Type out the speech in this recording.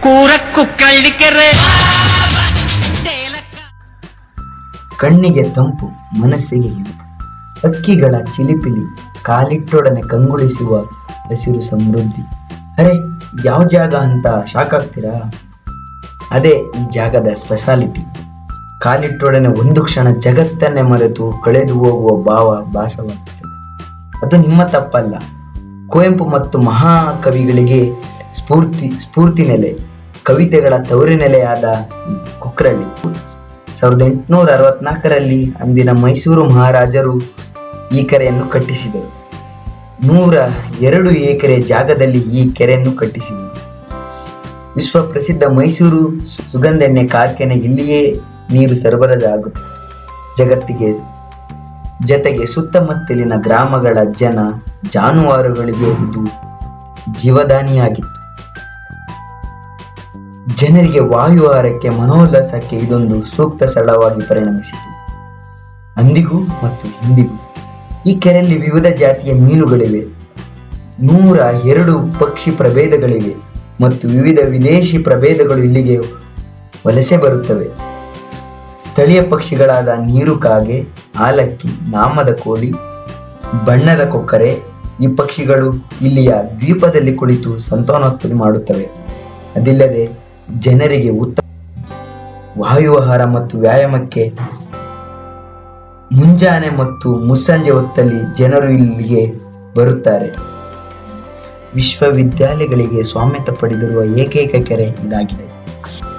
ಕೂರಕ್ಕು ಕಳ್ಳಿಕೆರೆ ಕಣ್ಣಿಗೆ ತಂಪು ಮನಸ್ಸಿಗೆ ಇಂಪು ಹಕ್ಕಿಗಳ ಚಿಲಿಪಿಲಿ ಕಾಲಿಟ್ಟೊಡನೆ ಕಂಗೊಳಿಸುವ ಹಸಿರು ಸಮೃದ್ಧಿ ಅರೆ ಯಾವ ಜಾಗ ಅಂತ ಶಾಕ್ ಆಗ್ತೀರಾ ಅದೇ ಈ ಜಾಗದ ಸ್ಪೆಷಾಲಿಟಿ ಕಾಲಿಟ್ಟೊಡನೆ ಒಂದು ಕ್ಷಣ ಜಗತ್ತನ್ನೇ ಮರೆತು ಕಳೆದು ಹೋಗುವ ಭಾವ ಭಾಸವಾಗುತ್ತದೆ ಅದು ನಿಮ್ಮ ತಪ್ಪಲ್ಲ ಕುವೆಂಪು ಮತ್ತು ಮಹಾಕವಿಗಳಿಗೆ ಸ್ಫೂರ್ತಿ ಸ್ಫೂರ್ತಿ ನೆಲೆ ಕವಿತೆಗಳ ತವರಿನೆಲೆಯಾದ ಈ ಕುಕ್ರಳ್ಳಿ ಸಾವಿರದ ಎಂಟುನೂರ ಅರವತ್ನಾಲ್ಕರಲ್ಲಿ ಅಂದಿನ ಮೈಸೂರು ಮಹಾರಾಜರು ಈ ಕೆರೆಯನ್ನು ಕಟ್ಟಿಸಿದರು ನೂರ ಎರಡು ಎಕರೆ ಜಾಗದಲ್ಲಿ ಈ ಕೆರೆಯನ್ನು ಕಟ್ಟಿಸಿದರು ವಿಶ್ವ ಪ್ರಸಿದ್ಧ ಮೈಸೂರು ಸುಗಂಧೆಣ್ಣೆ ಕಾರ್ಖಾನೆ ಇಲ್ಲಿಯೇ ನೀರು ಸರಬರಾಜಾಗುತ್ತದೆ ಜಗತ್ತಿಗೆ ಜತೆಗೆ ಸುತ್ತಮುತ್ತಲಿನ ಗ್ರಾಮಗಳ ಜನ ಜಾನುವಾರುಗಳಿಗೆ ಇದು ಜೀವದಾನಿಯಾಗಿತ್ತು ಜನರಿಗೆ ವಾಯುಹಾರಕ್ಕೆ ಮನೋಲ್ಲಾಸಕ್ಕೆ ಇದೊಂದು ಸೂಕ್ತ ಸ್ಥಳವಾಗಿ ಪರಿಣಮಿಸಿತು ಅಂದಿಗೂ ಮತ್ತು ಇಂದಿಗೂ ಈ ಕೆರೆಯಲ್ಲಿ ವಿವಿಧ ಜಾತಿಯ ಮೀನುಗಳಿವೆ ನೂರ ಎರಡು ಪಕ್ಷಿ ಪ್ರಭೇದಗಳಿವೆ ಮತ್ತು ವಿವಿಧ ವಿದೇಶಿ ಪ್ರಭೇದಗಳು ಇಲ್ಲಿಗೆ ವಲಸೆ ಬರುತ್ತವೆ ಸ್- ಸ್ಥಳೀಯ ಪಕ್ಷಿಗಳಾದ ನೀರುಕಾಗೆ ಆಲಕ್ಕಿ ನಾಮದ ಕೋಳಿ ಬಣ್ಣದ ಕೊಕ್ಕರೆ ಈ ಪಕ್ಷಿಗಳು ಇಲ್ಲಿಯ ದ್ವೀಪದಲ್ಲಿ ಕುಳಿತು ಸಂತಾನೋತ್ಪತ್ತಿ ಮಾಡುತ್ತವೆ ಅದಿಲ್ಲದೆ ಜನರಿಗೆ ಉತ್ತಮ ವಾಯುವಿಹಾರ ಮತ್ತು ವ್ಯಾಯಾಮಕ್ಕೆ ಮುಂಜಾನೆ ಮತ್ತು ಮುಸ್ಸಂಜೆ ಹೊತ್ತಲ್ಲಿ ಜನರು ಇಲ್ಲಿಗೆ ಬರುತ್ತಾರೆ ವಿಶ್ವವಿದ್ಯಾಲಯಗಳಿಗೆ ಸ್ವಾಮ್ಯತೆ ಪಡೆದಿರುವ ಏಕೈಕ ಕೆರೆ ಇದಾಗಿದೆ